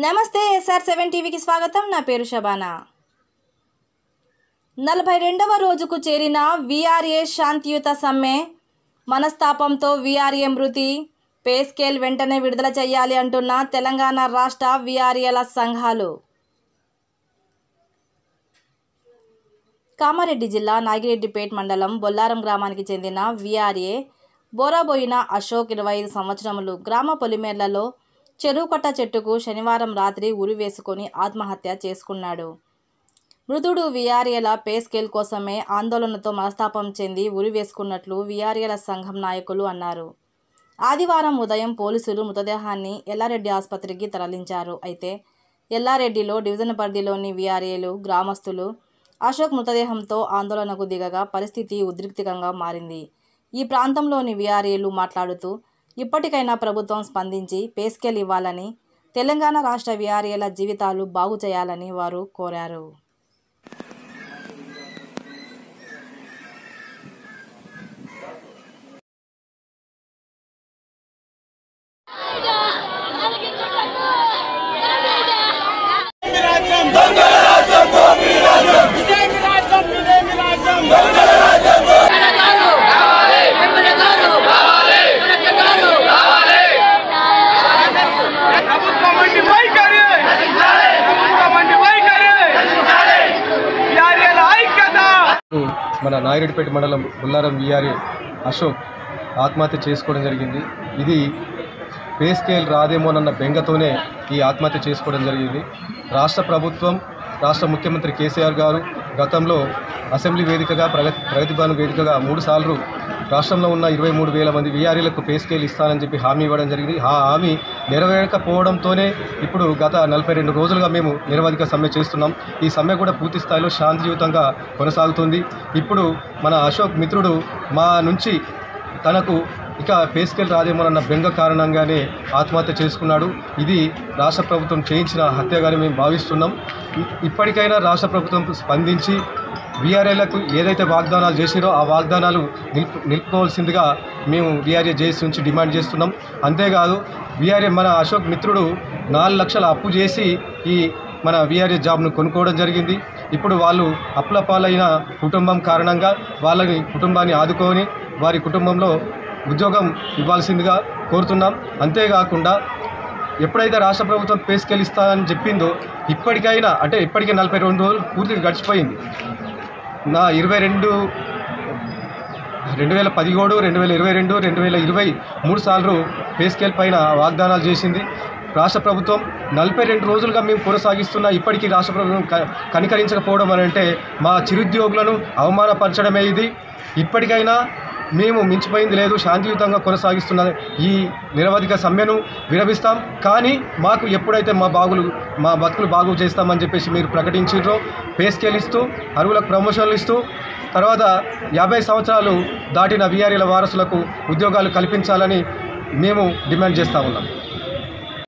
నమస్తే SR seven టీవీకి స్వాగతం నా పేరు శబానా నలభై రెండవ రోజుకు చేరిన విఆర్ఏ శాంతియుత సమ్మె మనస్తాపంతో విఆర్ఏ మృతి పే స్కేల్ వెంటనే విడుదల చేయాలి అంటున్న తెలంగాణ రాష్ట్ర విఆర్ఏల సంఘాలు కామారెడ్డి జిల్లా నాగిరెడ్డిపేట్ మండలం బొల్లారం గ్రామానికి చెందిన విఆర్ఏ బోరాబోయిన అశోక్ ఇరవై ఐదు సంవత్సరములు గ్రామ పొలిమేర్లలో చెరువుకట్ట చెట్టుకు శనివారం రాత్రి ఉరి వేసుకొని ఆత్మహత్య చేసుకున్నాడు మృతుడు విఆర్ఏల పే స్కేల్ కోసమే ఆందోళనతో మనస్తాపం చెంది ఉరి వేసుకున్నట్లు విఆర్ఏల సంఘం నాయకులు అన్నారు ఆదివారం ఉదయం పోలీసులు మృతదేహాన్ని ఎల్లారెడ్డి ఆసుపత్రికి తరలించారు అయితే ఎల్లారెడ్డిలో డివిజన్ పరిధిలోని విఆర్ఏలు గ్రామస్తులు అశోక్ మృతదేహంతో ఆందోళనకు దిగగా పరిస్థితి ఉద్రిక్తంగా మారింది ఈ ప్రాంతంలోని విఆర్ఏలు మాట్లాడుతూ ఇప్పటికైనా ప్రభుత్వం స్పందించి పేస్కేల్ ఇవ్వాలని తెలంగాణ రాష్ట్ర విఆర్ఏల జీవితాలు బాగు చేయాలని వారు కోరారు రాజ్యం దొంగల రాజ్యం దోపిడీ రాజ్యం ఇదేమి రాజ్యం ఇదేమి రాజ్యం దొంగల రాజ్యం ప్రభుత్వం వంటి వైఖరి ప్రభుత్వం వంటి వైఖరి యార్యాల ఐక్యత మన నాగిరెడ్డిపేట మండలం బుల్లారం విఆర్ఏ అశోక్ ఆత్మహత్య చేసుకోవడం జరిగింది ఇది పే స్కేల్ రాదేమోనన్న బెంగతోనే ఈ ఆత్మహత్య చేసుకోవడం జరిగింది రాష్ట్ర ప్రభుత్వం రాష్ట్ర ముఖ్యమంత్రి కేసీఆర్ గారు గతంలో అసెంబ్లీ వేదికగా ప్రగతి ప్రగతి భవన్ వేదికగా మూడు సార్లు రాష్ట్రంలో ఉన్న ఇరవై మూడు వేల మంది వీఆర్ఏలకు పే స్కేల్ ఇస్తానని చెప్పి హామీ ఇవ్వడం జరిగింది ఆ హామీ నెరవేరకపోవడంతోనే ఇప్పుడు గత నలభై రెండు రోజులుగా మేము నిరవధిక సమ్మె చేస్తున్నాం ఈ సమ్మె కూడా పూర్తి స్థాయిలో శాంతియుతంగా కొనసాగుతుంది ఇప్పుడు మన అశోక్ మిత్రుడు మా నుంచి తనకు ఇక పే స్కేల్ రాదేమోనన్న బెంగ కారణంగానే ఆత్మహత్య చేసుకున్నాడు ఇది రాష్ట్ర ప్రభుత్వం చేయించిన హత్యగానే మేము భావిస్తున్నాం ఇ- ఇప్పటికైనా రాష్ట్ర ప్రభుత్వం స్పందించి వీఆర్ఏలకు ఏదైతే వాగ్దానాలు చేసిరో ఆ వాగ్దానాలు నిలుపు నిలుపుకోవాల్సిందిగా మేము వీఆర్ఏ జేఏసీ నుంచి డిమాండ్ చేస్తున్నాం అంతేకాదు వీఆర్ఏ మన అశోక్ మిత్రుడు నాలుగు లక్షల అప్పు చేసి ఈ మన వీఆర్ఏ జాబ్ను కొనుక్కోవడం జరిగింది ఇప్పుడు వాళ్ళు అప్పుల పాలైన కుటుంబం కారణంగా వాళ్ళని కుటుంబాన్ని ఆదుకొని వారి కుటుంబంలో ఉద్యోగం ఇవ్వాల్సిందిగా కోరుతున్నాం అంతేకాకుండా ఎప్పుడైతే రాష్ట్ర ప్రభుత్వం పేసుకెళ్ళిస్తానని చెప్పిందో ఇప్పటికైనా అంటే ఇప్పటికే నలభై రెండు రోజులు పూర్తిగా గడిచిపోయింది నా ఇరవై రెండు రెండు వేల పదిహేడు రెండు వేల ఇరవై రెండు రెండు వేల ఇరవై మూడు సార్లు పే స్కేల్ పైన వాగ్దానాలు చేసింది రాష్ట్ర ప్రభుత్వం నలభై రెండు రోజులుగా మేము కొనసాగిస్తున్న ఇప్పటికీ రాష్ట్ర ప్రభుత్వం క- కనికరించకపోవడం అని అంటే మా చిరుద్యోగులను అవమానపరచడమే ఇది ఇప్పటికైనా మేము మించిపోయింది లేదు శాంతియుతంగా కొనసాగిస్తున్న ఈ నిరవధిక సమ్మెను విరమిస్తాం కానీ మాకు ఎప్పుడైతే మా బాగులు మా బతుకులు బాగు చేస్తామని చెప్పేసి మీరు ప్రకటించారో పే స్కేల్ ఇస్తూ అరువులకు ప్రమోషన్లు ఇస్తూ తర్వాత యాభై సంవత్సరాలు దాటిన వీఆర్ఏల వారసులకు ఉద్యోగాలు కల్పించాలని మేము డిమాండ్ చేస్తూ ఉన్నాం